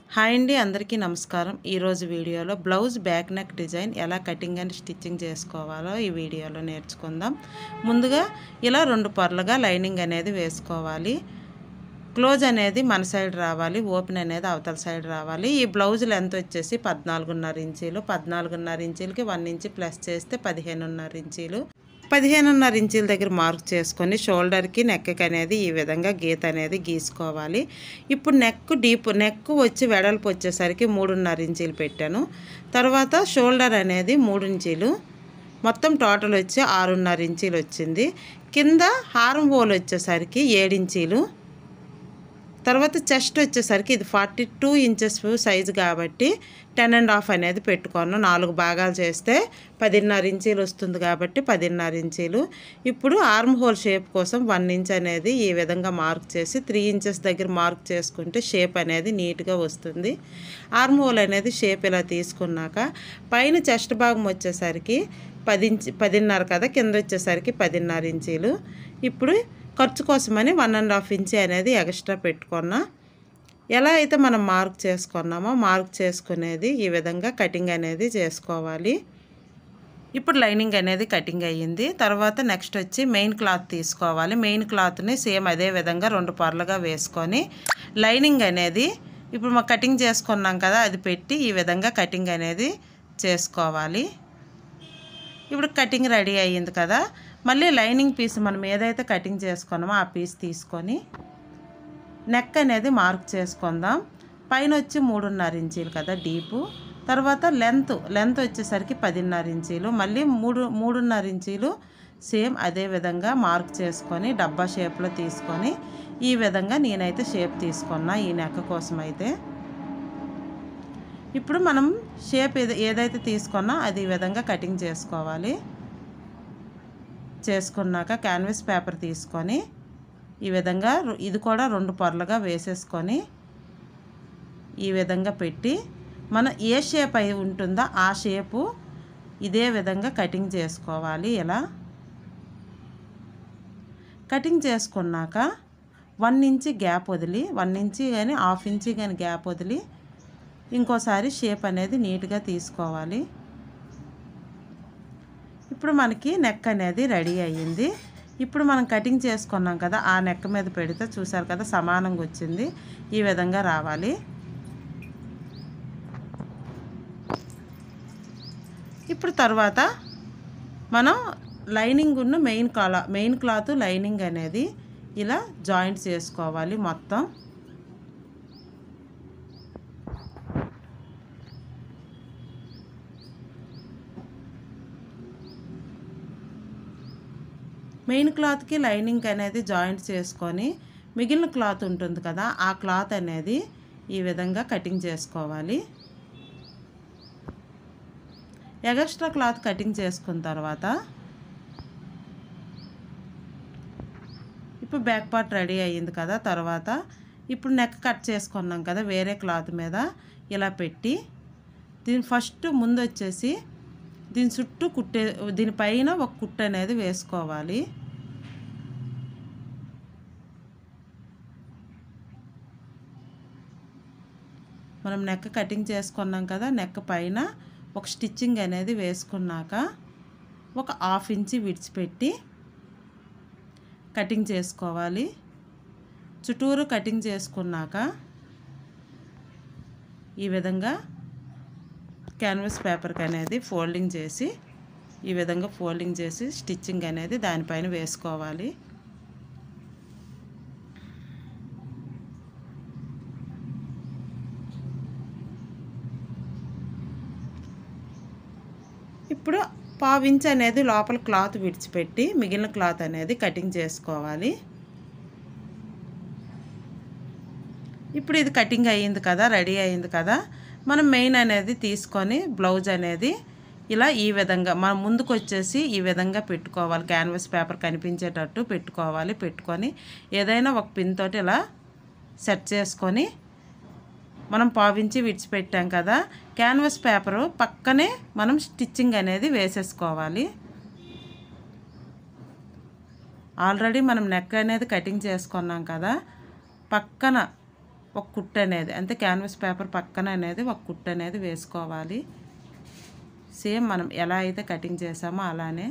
hi అండి అందరికీ నమస్కారం ఈరోజు వీడియోలో బ్లౌజ్ బ్యాక్ నెక్ డిజైన్ ఎలా కటింగ్ అండ్ స్టిచ్చింగ్ చేసుకోవాలో ఈ వీడియోలో నేర్చుకుందాం ముందుగా ఇలా రెండు పొరలుగా లైనింగ్ అనేది వేసుకోవాలి క్లోజ్ అనేది మన సైడ్ రావాలి ఓపెన్ అనేది అవతల సైడ్ రావాలి ఈ బ్లౌజ్ లెంత్ వచ్చేసి పద్నాలుగున్నర ఇంచీలు పద్నాలుగున్నర ఇంచీలకి వన్ ఇంచ్ ప్లస్ చేస్తే పదిహేనున్నర ఇంచీలు పదిహేనున్నర ఇంచీల దగ్గర మార్క్ చేసుకొని షోల్డర్కి నెక్కి అనేది ఈ విధంగా గీత అనేది గీసుకోవాలి ఇప్పుడు నెక్ డీప్ నెక్ వచ్చి వెడల్పు వచ్చేసరికి మూడున్నర ఇంచీలు పెట్టాను తర్వాత షోల్డర్ అనేది మూడు ఇంచీలు మొత్తం టోటల్ వచ్చి ఆరున్నర ఇంచీలు వచ్చింది కింద హారం హోల్ వచ్చేసరికి ఏడించీలు తర్వాత చెస్ట్ వచ్చేసరికి ఇది ఫార్టీ టూ ఇంచెస్ సైజు కాబట్టి టెన్ అండ్ హాఫ్ అనేది పెట్టుకోను నాలుగు భాగాలు చేస్తే పదిన్నర ఇంచీలు వస్తుంది కాబట్టి పదిన్నర ఇంచీలు ఇప్పుడు ఆర్మ్ హోల్ షేప్ కోసం వన్ ఇంచ్ అనేది ఈ విధంగా మార్క్ చేసి త్రీ ఇంచెస్ దగ్గర మార్క్ చేసుకుంటే షేప్ అనేది నీట్గా వస్తుంది ఆర్మ్ హోల్ అనేది షేప్ ఇలా తీసుకున్నాక పైన చెస్ట్ భాగం వచ్చేసరికి పది ఇంచ్ పదిన్నర కదా కింద వచ్చేసరికి పదిన్నర ఇంచీలు ఇప్పుడు ఖర్చు కోసమని వన్ అండ్ హాఫ్ ఇంచ్ అనేది ఎక్స్ట్రా పెట్టుకున్నా ఎలా అయితే మనం మార్క్ చేసుకున్నామో మార్క్ చేసుకునేది ఈ విధంగా కటింగ్ అనేది చేసుకోవాలి ఇప్పుడు లైనింగ్ అనేది కటింగ్ అయ్యింది తర్వాత నెక్స్ట్ వచ్చి మెయిన్ క్లాత్ తీసుకోవాలి మెయిన్ క్లాత్ని సేమ్ అదే విధంగా రెండు పొరలుగా వేసుకొని లైనింగ్ అనేది ఇప్పుడు మా కటింగ్ చేసుకున్నాం కదా అది పెట్టి ఈ విధంగా కటింగ్ అనేది చేసుకోవాలి ఇప్పుడు కటింగ్ రెడీ అయ్యింది కదా మళ్ళీ లైనింగ్ పీస్ మనం ఏదైతే కటింగ్ చేసుకున్నామో ఆ పీస్ తీసుకొని నెక్ అనేది మార్క్ చేసుకుందాం పైన వచ్చి మూడున్నర ఇంచీలు కదా డీపు తర్వాత లెంత్ లెంత్ వచ్చేసరికి పదిన్నర ఇంచీలు మళ్ళీ మూడు మూడున్నర ఇంచీలు సేమ్ అదే విధంగా మార్క్ చేసుకొని డబ్బా షేప్లో తీసుకొని ఈ విధంగా నేనైతే షేప్ తీసుకున్నా ఈ నెక్ కోసం అయితే ఇప్పుడు మనం షేప్ ఏది ఏదైతే తీసుకున్నా అది ఈ విధంగా కటింగ్ చేసుకోవాలి చేసుకున్నాక క్యాన్వాస్ పేపర్ తీసుకొని ఈ విధంగా ఇది కూడా రెండు పొరలుగా వేసేసుకొని ఈ విధంగా పెట్టి మనం ఏ షేప్ అయి ఉంటుందో ఆ షేపు ఇదే విధంగా కటింగ్ చేసుకోవాలి ఇలా కటింగ్ చేసుకున్నాక వన్ ఇంచి గ్యాప్ వదిలి వన్ ఇంచి కానీ హాఫ్ ఇంచి కానీ గ్యాప్ వదిలి ఇంకోసారి షేప్ అనేది నీట్గా తీసుకోవాలి ఇప్పుడు మనకి నెక్ అనేది రెడీ అయ్యింది ఇప్పుడు మనం కటింగ్ చేసుకున్నాం కదా ఆ నెక్ మీద పెడితే చూసారు కదా సమానంగా వచ్చింది ఈ విధంగా రావాలి ఇప్పుడు తర్వాత మనం లైనింగ్ ఉన్న మెయిన్ క్లా మెయిన్ క్లాత్ లైనింగ్ అనేది ఇలా జాయింట్ చేసుకోవాలి మొత్తం మెయిన్ క్లాత్కి లైనింగ్ అనేది జాయింట్ చేసుకొని మిగిలిన క్లాత్ ఉంటుంది కదా ఆ క్లాత్ అనేది ఈ విధంగా కటింగ్ చేసుకోవాలి ఎగస్ట్రా క్లాత్ కటింగ్ చేసుకున్న తర్వాత ఇప్పుడు బ్యాక్ పార్ట్ రెడీ అయ్యింది కదా తర్వాత ఇప్పుడు నెక్ కట్ చేసుకున్నాం కదా వేరే క్లాత్ మీద ఇలా పెట్టి దీని ఫస్ట్ ముందు వచ్చేసి దీని చుట్టూ కుట్టే దీనిపైన ఒక కుట్టు అనేది వేసుకోవాలి మనం నెక్ కటింగ్ చేసుకున్నాం కదా నెక్ పైన ఒక స్టిచ్చింగ్ అనేది వేసుకున్నాక ఒక హాఫ్ ఇంచి విడిచిపెట్టి కటింగ్ చేసుకోవాలి చుట్టూరు కటింగ్ చేసుకున్నాక ఈ విధంగా క్యాన్వాస్ పేపర్కి అనేది ఫోల్డింగ్ చేసి ఈ విధంగా ఫోల్డింగ్ చేసి స్టిచ్చింగ్ అనేది దానిపైన వేసుకోవాలి ఇప్పుడు పావించ్ అనేది లోపల క్లాత్ విడిచిపెట్టి మిగిలిన క్లాత్ అనేది కటింగ్ చేసుకోవాలి ఇప్పుడు ఇది కటింగ్ అయ్యింది కదా రెడీ అయ్యింది కదా మనం మెయిన్ అనేది తీసుకొని బ్లౌజ్ అనేది ఇలా ఈ విధంగా మనం ముందుకు వచ్చేసి ఈ విధంగా పెట్టుకోవాలి క్యాన్వాస్ పేపర్ కనిపించేటట్టు పెట్టుకోవాలి పెట్టుకొని ఏదైనా ఒక పిన్ తోటి ఇలా సెట్ చేసుకొని మనం పావించి విడిచిపెట్టాం కదా క్యాన్వాస్ పేపరు పక్కనే మనం స్టిచ్చింగ్ అనేది వేసేసుకోవాలి ఆల్రెడీ మనం నెక్ అనేది కటింగ్ చేసుకున్నాం కదా పక్కన ఒక కుట్టు అనేది అంటే క్యాన్వాస్ పేపర్ పక్కన అనేది ఒక కుట్టు అనేది వేసుకోవాలి సేమ్ మనం ఎలా అయితే కటింగ్ చేసామో అలానే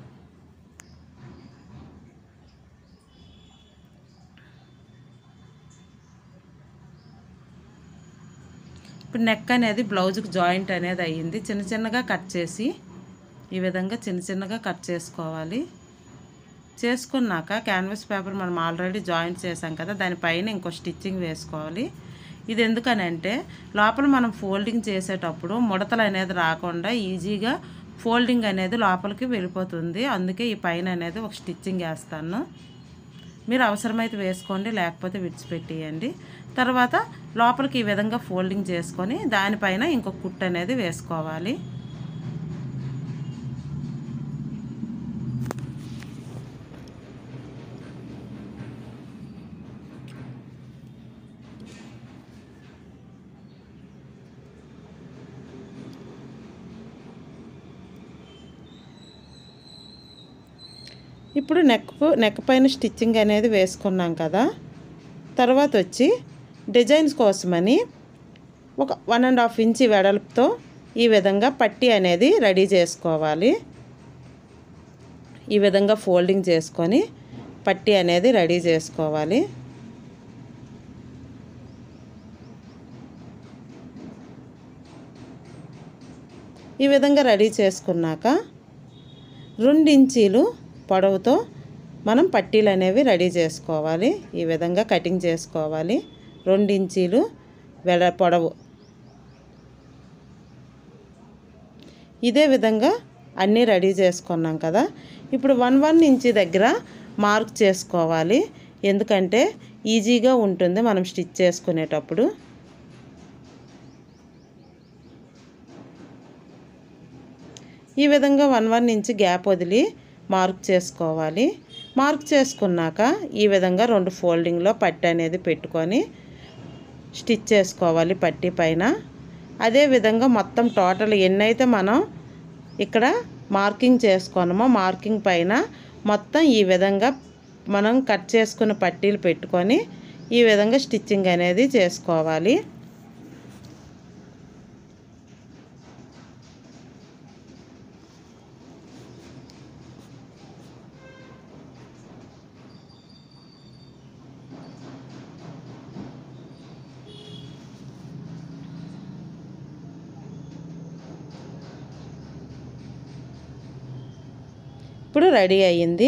ఇప్పుడు నెక్ అనేది బ్లౌజ్కి జాయింట్ అనేది అయ్యింది చిన్న చిన్నగా కట్ చేసి ఈ విధంగా చిన్న చిన్నగా కట్ చేసుకోవాలి చేసుకున్నాక క్యాన్వాస్ పేపర్ మనం ఆల్రెడీ జాయింట్ చేసాం కదా దానిపైన ఇంకో స్టిచ్చింగ్ వేసుకోవాలి ఇది ఎందుకనంటే లోపల మనం ఫోల్డింగ్ చేసేటప్పుడు ముడతలు అనేది రాకుండా ఈజీగా ఫోల్డింగ్ అనేది లోపలికి వెళ్ళిపోతుంది అందుకే ఈ పైన అనేది ఒక స్టిచ్చింగ్ వేస్తాను మీరు అవసరమైతే వేసుకోండి లేకపోతే విడిచిపెట్టేయండి తర్వాత లోపలికి ఈ విధంగా ఫోల్డింగ్ చేసుకొని దానిపైన ఇంకొక కుట్టు అనేది వేసుకోవాలి ఇప్పుడు నెక్ నెక్ పైన స్టిచ్చింగ్ అనేది వేసుకున్నాం కదా తర్వాత వచ్చి డిజైన్స్ కోసమని ఒక వన్ అండ్ హాఫ్ ఇంచి వెడల్పుతో ఈ విధంగా పట్టీ అనేది రెడీ చేసుకోవాలి ఈ విధంగా ఫోల్డింగ్ చేసుకొని పట్టీ అనేది రెడీ చేసుకోవాలి ఈ విధంగా రెడీ చేసుకున్నాక రెండు ఇంచీలు పొడవుతో మనం పట్టీలు అనేవి రెడీ చేసుకోవాలి ఈ విధంగా కటింగ్ చేసుకోవాలి రెండు ఇంచీలు వెడ పొడవు ఇదే విధంగా అన్నీ రెడీ చేసుకున్నాం కదా ఇప్పుడు వన్ వన్ ఇంచి దగ్గర మార్క్ చేసుకోవాలి ఎందుకంటే ఈజీగా ఉంటుంది మనం స్టిచ్ చేసుకునేటప్పుడు ఈ విధంగా వన్ వన్ ఇంచ్ గ్యాప్ వదిలి మార్క్ చేసుకోవాలి మార్క్ చేసుకున్నాక ఈ విధంగా రెండు ఫోల్డింగ్లో పట్టి అనేది పెట్టుకొని స్టిచ్ చేసుకోవాలి పట్టి పైన అదేవిధంగా మొత్తం టోటల్ ఎన్నైతే మనం ఇక్కడ మార్కింగ్ చేసుకున్నామో మార్కింగ్ పైన మొత్తం ఈ విధంగా మనం కట్ చేసుకున్న పట్టీలు పెట్టుకొని ఈ విధంగా స్టిచ్చింగ్ అనేది చేసుకోవాలి ఇప్పుడు రెడీ అయ్యింది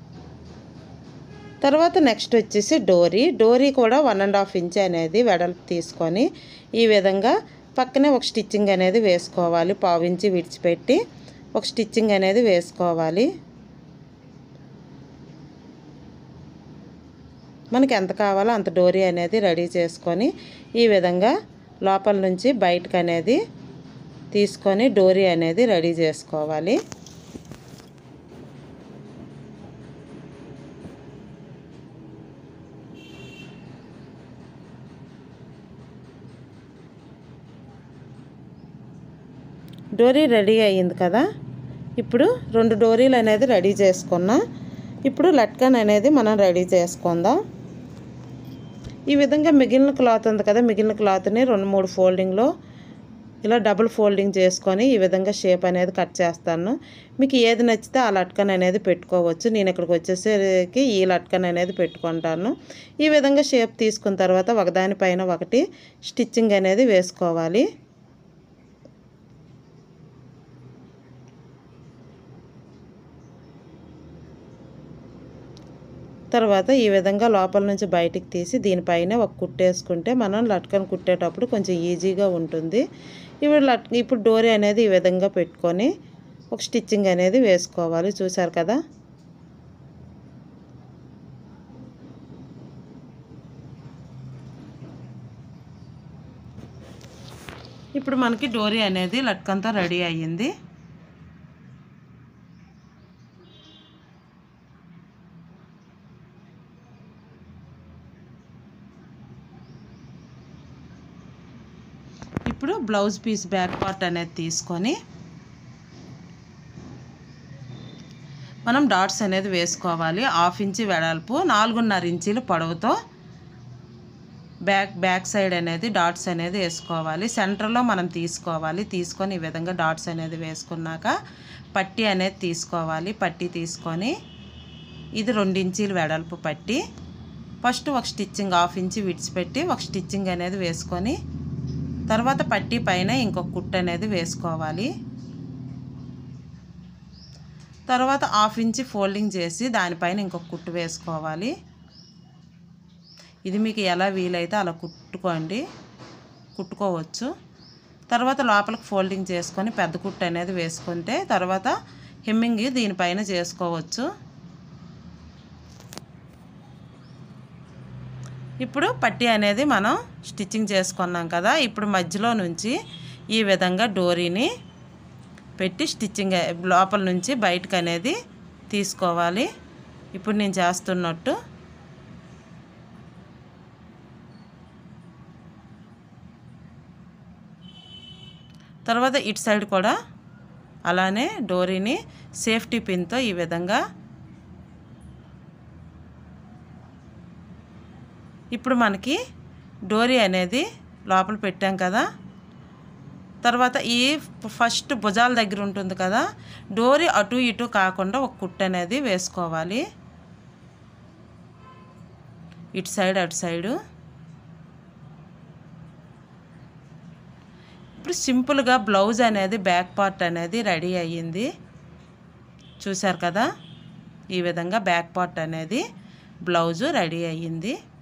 తర్వాత నెక్స్ట్ వచ్చేసి డోరీ డోరీ కూడా వన్ అండ్ హాఫ్ ఇంచ్ అనేది వెడల్పు తీసుకొని ఈ విధంగా పక్కనే ఒక స్టిచ్చింగ్ అనేది వేసుకోవాలి పావు ఇంచి విడిచిపెట్టి ఒక స్టిచ్చింగ్ అనేది వేసుకోవాలి మనకి ఎంత కావాలో అంత డోరీ అనేది రెడీ చేసుకొని ఈ విధంగా లోపల నుంచి బయటకు అనేది తీసుకొని డోరీ అనేది రెడీ చేసుకోవాలి డోరీ రెడీ అయ్యింది కదా ఇప్పుడు రెండు డోరీలు అనేది రెడీ చేసుకున్నా ఇప్పుడు లట్కన్ అనేది మనం రెడీ చేసుకుందాం ఈ విధంగా మిగిలిన క్లాత్ ఉంది కదా మిగిలిన క్లాత్ని రెండు మూడు ఫోల్డింగ్లో ఇలా డబుల్ ఫోల్డింగ్ చేసుకొని ఈ విధంగా షేప్ అనేది కట్ చేస్తాను మీకు ఏది నచ్చితే ఆ లట్కన్ అనేది పెట్టుకోవచ్చు నేను ఇక్కడికి వచ్చేసరికి ఈ లట్కన్ అనేది పెట్టుకుంటాను ఈ విధంగా షేప్ తీసుకున్న తర్వాత ఒకదానిపైన ఒకటి స్టిచ్చింగ్ అనేది వేసుకోవాలి తర్వాత ఈ విధంగా లోపల నుంచి బయటికి తీసి దీనిపైన ఒక కుట్టేసుకుంటే మనం లట్కన్ కుట్టేటప్పుడు కొంచెం ఈజీగా ఉంటుంది ఇప్పుడు లట్ ఇప్పుడు డోరీ అనేది ఈ విధంగా పెట్టుకొని ఒక స్టిచ్చింగ్ అనేది వేసుకోవాలి చూసారు కదా ఇప్పుడు మనకి డోరీ అనేది లట్కంతో రెడీ అయ్యింది ఇప్పుడు బ్లౌజ్ పీస్ బ్యాక్ పార్ట్ అనేది తీసుకొని మనం డాట్స్ అనేది వేసుకోవాలి హాఫ్ ఇంచి వెడల్పు నాలుగున్నర ఇంచీలు పొడవుతో బ్యాక్ బ్యాక్ సైడ్ అనేది డాట్స్ అనేది వేసుకోవాలి సెంటర్లో మనం తీసుకోవాలి తీసుకొని ఈ విధంగా డాట్స్ అనేది వేసుకున్నాక పట్టి అనేది తీసుకోవాలి పట్టి తీసుకొని ఇది రెండు ఇంచీలు వెడల్పు పట్టి ఫస్ట్ ఒక స్టిచ్చింగ్ హాఫ్ ఇంచి విడిచిపెట్టి ఒక స్టిచ్చింగ్ అనేది వేసుకొని తర్వాత పట్టి పైన ఇంకొక కుట్టు అనేది వేసుకోవాలి తర్వాత హాఫ్ ఇంచి ఫోల్డింగ్ చేసి దానిపైన ఇంకొక కుట్టు వేసుకోవాలి ఇది మీకు ఎలా వీలైతే అలా కుట్టుకోండి కుట్టుకోవచ్చు తర్వాత లోపలికి ఫోల్డింగ్ చేసుకొని పెద్ద కుట్టు అనేది వేసుకుంటే తర్వాత హెమ్మింగ్ దీనిపైన చేసుకోవచ్చు ఇప్పుడు పట్టి అనేది మనం స్టిచ్చింగ్ చేసుకున్నాం కదా ఇప్పుడు మధ్యలో నుంచి ఈ విధంగా డోరీని పెట్టి స్టిచ్చింగ్ లోపల నుంచి బయటకు అనేది తీసుకోవాలి ఇప్పుడు నేను చేస్తున్నట్టు తర్వాత ఇటు సైడ్ కూడా అలానే డోరీని సేఫ్టీ పిన్తో ఈ విధంగా ఇప్పుడు మనకి డోరీ అనేది లోపల పెట్టాం కదా తర్వాత ఈ ఫస్ట్ భుజాల దగ్గర ఉంటుంది కదా డోరీ అటు ఇటు కాకుండా ఒక కుట్టు అనేది వేసుకోవాలి ఇటు సైడ్ అటు సైడు ఇప్పుడు సింపుల్గా బ్లౌజ్ అనేది బ్యాక్ పార్ట్ అనేది రెడీ అయ్యింది చూసారు కదా ఈ విధంగా బ్యాక్ పార్ట్ అనేది బ్లౌజు రెడీ అయ్యింది